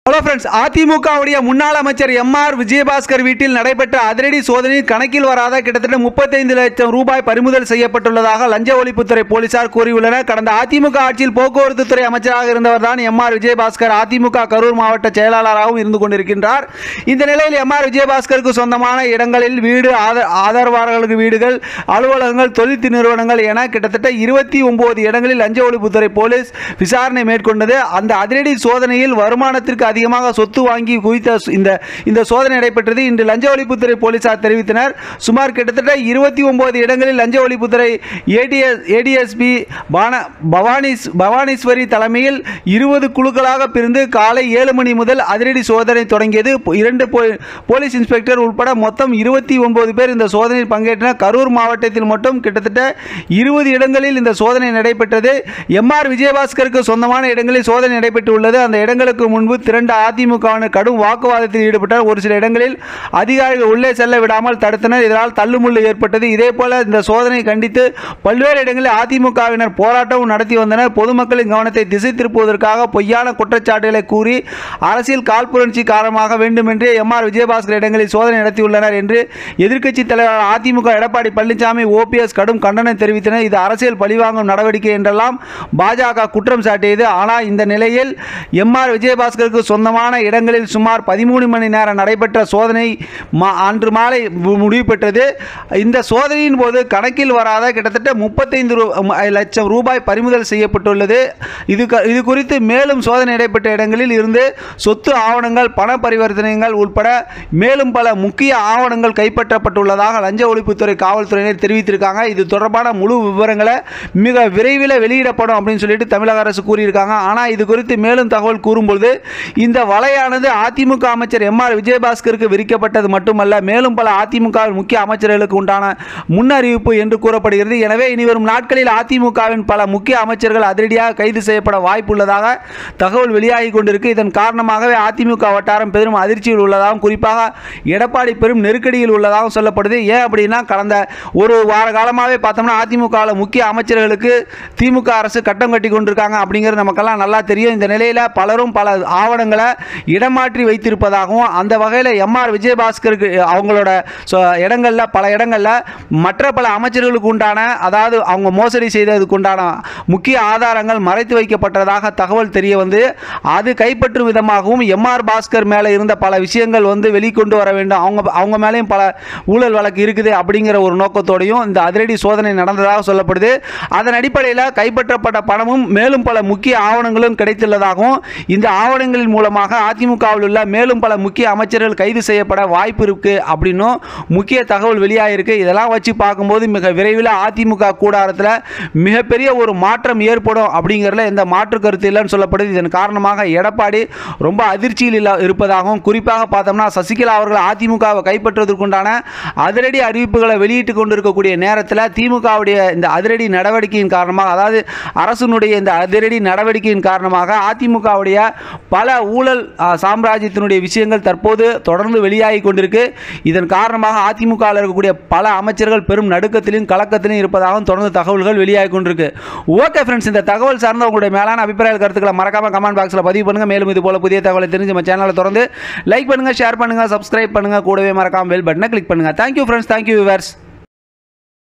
hello friends அதிமுகவுடைய முன்னாள் அமைச்சர் எம் ஆர் விஜயபாஸ்கர் வீட்டில் நடைபெற்ற அதிரடி சோதனையில் கணக்கில் வராத கிட்டத்தட்ட முப்பத்தைந்து லட்சம் ரூபாய் பறிமுதல் செய்யப்பட்டுள்ளதாக லஞ்ச ஒழிப்புத்துறை போலீசார் கூறியுள்ளனர் கடந்த அதிமுக ஆட்சியில் போக்குவரத்து துறை அமைச்சராக இருந்தவர் தான் எம் ஆர் விஜயபாஸ்கர் அதிமுக கரூர் மாவட்ட செயலாளராகவும் இருந்து கொண்டிருக்கின்றார் இந்த நிலையில் எம் ஆர் விஜயபாஸ்கருக்கு சொந்தமான இடங்களில் வீடு ஆத- ஆதரவாளர்களுக்கு வீடுகள் அலுவலகங்கள் தொழில் நிறுவனங்கள் என கிட்டத்தட்ட இருபத்தி ஒன்பது இடங்களில் லஞ்ச ஒழிப்புத்துறை போலீஸ் விசாரணை மேற்கொண்டது அந்த அதிரடி சோதனையில் வருமானத்திற்கு அதிகமாக சொத்து வாங்கி குவித்த சு- இந்த இந்த சோதனை நடைபெற்றது இன்று லஞ்ச ஒழிப்புத்துறை போலீசார் தெரிவித்தனர் சுமார் கிட்டத்தட்ட இருபத்தி ஒன்பது இடங்களில் லஞ்ச ஒழிப்புத்துறை ஏடிஎஸ் ஏடிஎஸ்பி பான பவானிஸ் பவானீஸ்வரி தலைமையில் இருபது குழுக்களாக பிரிந்து காலை ஏழு மணி முதல் அதிரடி சோதனை தொடங்கியது போ- இரண்டு போ- போலீஸ் இன்ஸ்பெக்டர் உட்பட மொத்தம் இருபத்தி ஒன்பது பேர் இந்த சோதனையில் பங்கேற்றனர் கரூர் மாவட்டத்தில் மட்டும் கிட்டத்தட்ட இருபது இடங்களில் இந்த சோதனை நடைபெற்றது எம்ஆர் விஜயபாஸ்கருக்கு சொந்தமான இடங்களில் சோதனை நடைபெற்று உள்ளது அந்த இடங்களுக்கு முன்பு திரண்ட அதிமுகவினர் கடும் வாக்குவாதத்தில் ஈடுபட்டார் ஒரு சில இடங்களில் அதிகாரிகள் உள்ளே செல்ல விடாமல் தடுத்தனர் இதனால் தள்ளுமுள்ளு ஏற்பட்டது இதே போல இந்த சோதனை கண்டித்து பல்வேறு இடங்களில் அதிமுகவினர் போராட்டமும் நடத்தி வந்தனர் பொதுமக்களின் கவனத்தை திசை திருப்புவதற்காக பொய்யான குற்றச்சாட்டுகளை கூறி அரசியல் காழ்ப்புணர்ச்சி காரணமாக வேண்டுமென்றே எம் ஆர் விஜயபாஸ்கர் இடங்களில் சோதனை நடத்தியுள்ளனர் என்று எதிர்க்கட்சி தலைவர் அதிமுக எடப்பாடி பழனிசாமி ஓபிஎஸ் கடும் கண்டனம் தெரிவித்தனர் இது அரசியல் பழிவாங்கும் நடவடிக்கை என்றெல்லாம் பாஜக குற்றம் சாட்டியது ஆனால் இந்த நிலையில் எம் ஆர் விஜயபாஸ்கருக்கு சொந்தமான இடங்களில் சுமார் பதிமூணு மணி நேரம் நடைபெற்ற சோதனை மா- அன்று மாலை மு- முடிவு பெற்றது இந்த சோதனையின் போது கணக்கில் வராத கிட்டத்தட்ட முப்பத்தைந்து ரூ- ம- லட்சம் ரூபாய் பறிமுதல் செய்யப்பட்டுள்ளது இது க- இது குறித்து மேலும் சோதனை நடைபெற்ற இடங்களில் இருந்து சொத்து ஆவணங்கள் பண பரிவர்த்தனைகள் உட்பட மேலும் பல முக்கிய ஆவணங்கள் கைப்பற்றப்பட்டுள்ளதாக லஞ்ச ஒழிப்புத்துறை காவல்துறையினர் தெரிவித்திருக்காங்க இது தொடர்பான முழு விவரங்களை மிக விரைவில் வெளியிடப்படும் அப்படின்னு சொல்லிட்டு தமிழக அரசு கூறியிருக்காங்க ஆனால் இது குறித்து மேலும் தகவல் கூறும்பொழுது இந்த வலையானது அதிமுக அமைச்சர் எம் ஆர் விஜயபாஸ்கருக்கு விரிக்கப்பட்டது மட்டுமல்ல மேலும் பல அதிமுக முக்கிய அமைச்சர்களுக்கு உண்டான முன்னறிவிப்பு என்று கூறப்படுகிறது எனவே இனி வரும் நாட்களில் அதிமுகவின் பல முக்கிய அமைச்சர்கள் அதிரடியாக கைது செய்யப்பட வாய்ப்புள்ளதாக தகவல் வெளியாகி கொண்டிருக்கு இதன் காரணமாகவே அதிமுக வட்டாரம் பெரும் அதிர்ச்சியில் உள்ளதாகவும் குறிப்பாக எடப்பாடி பெரும் நெருக்கடியில் உள்ளதாகவும் சொல்லப்படுது ஏன் அப்படின்னா கடந்த ஒரு வார காலமாகவே பார்த்தோம்னா அதிமுகவில் முக்கிய அமைச்சர்களுக்கு திமுக அரசு கட்டம் கட்டி கொண்டிருக்காங்க அப்படிங்கிறது நமக்கெல்லாம் நல்லா தெரியும் இந்த நிலையில் பலரும் பல ஆவணங்களை இடமாற்றி வைத்திருப்பதாகவும் அந்த வகையில் எம்ஆர் விஜயபாஸ்கருக்கு அவங்களோட சொ- இடங்கள்ல பல இடங்களில் மற்ற பல அமைச்சர்களுக்கு உண்டான அதாவது அவங்க மோசடி செய்ததுக்கு உண்டான முக்கிய ஆதாரங்கள் மறைத்து வைக்கப்பட்டதாக தகவல் தெரிய வந்து அது கைப்பற்றும் விதமாகவும் எம்ஆர் பாஸ்கர் மேலே இருந்த பல விஷயங்கள் வந்து வெளிக்கொண்டு வர வேண்டும் அவங்க அவங்க மேலேயும் பல ஊழல் வழக்கு இருக்குது அப்படிங்கிற ஒரு நோக்கத்தோடையும் இந்த அதிரடி சோதனை நடந்ததாக சொல்லப்படுது அதன் அடிப்படையில் கைப்பற்றப்பட்ட பணமும் மேலும் பல முக்கிய ஆவணங்களும் கிடைத்துள்ளதாகவும் இந்த ஆவணங்களின் மூலமாக அதிமுகவில் உள்ள மேலும் பல முக்கிய அமைச்சர்கள் கைது செய்யப்பட வாய்ப்பு இருக்கு அப்படின்னும் முக்கிய தகவல் வெளியாகிருக்கு இதெல்லாம் வச்சு பார்க்கும்போது மிக விரைவில் அதிமுக கூடாரத்தில் மிகப்பெரிய ஒரு மாற்றம் ஏற்படும் அப்படிங்கிறதுல எந்த மாற்று கருத்து இல்லைன்னு சொல்லப்படுது இதன் காரணமாக எடப்பாடி ரொம்ப அதிர்ச்சியில் இல்ல இருப்பதாகவும் குறிப்பாக பார்த்தோம்னா சசிகலா அவர்கள் அதிமுகவை கைப்பற்றுவதற்குண்டான அதிரடி அறிவிப்புகளை வெளியிட்டு கொண்டிருக்கக்கூடிய நேரத்தில் திமுகவுடைய இந்த அதிரடி நடவடிக்கையின் காரணமாக அதாவது அரசினுடைய இந்த அதிரடி நடவடிக்கையின் காரணமாக அதிமுகவுடைய பல ஊழல் ஆ, சாம்ராஜ்யத்தினுடைய விஷயங்கள் தற்போது தொடர்ந்து வெளியாகி கொண்டிருக்கு இதன் காரணமாக அதிமுகவில் இருக்கக்கூடிய பல அமைச்சர்கள் பெரும் நடுக்கத்திலும் கலக்கத்திலும் இருப்பதாகவும் தொடர்ந்து தகவல்கள் வெளியாகி கொண்டிருக்கு ஓகே ஃப்ரெண்ட்ஸ் இந்த தகவல் சார்ந்த உங்களுடைய மேலான அபிப்பிராய கருத்துக்களை மறக்காம கமெண்ட் பாக்ஸில் பதிவு பண்ணுங்க மேலும் இது போல புதிய தகவலை தெரிஞ்சு நம்ம சேனலை தொடர்ந்து லைக் பண்ணுங்க ஷேர் பண்ணுங்க சப்ஸ்கிரைப் பண்ணுங்க கூடவே மறக்காம பெல் பட்டனை கிளிக் பண்ணுங்க தேங்க்யூ ஃப்ரெண்ட்ஸ் தேங்க்யூ விவர்ஸ்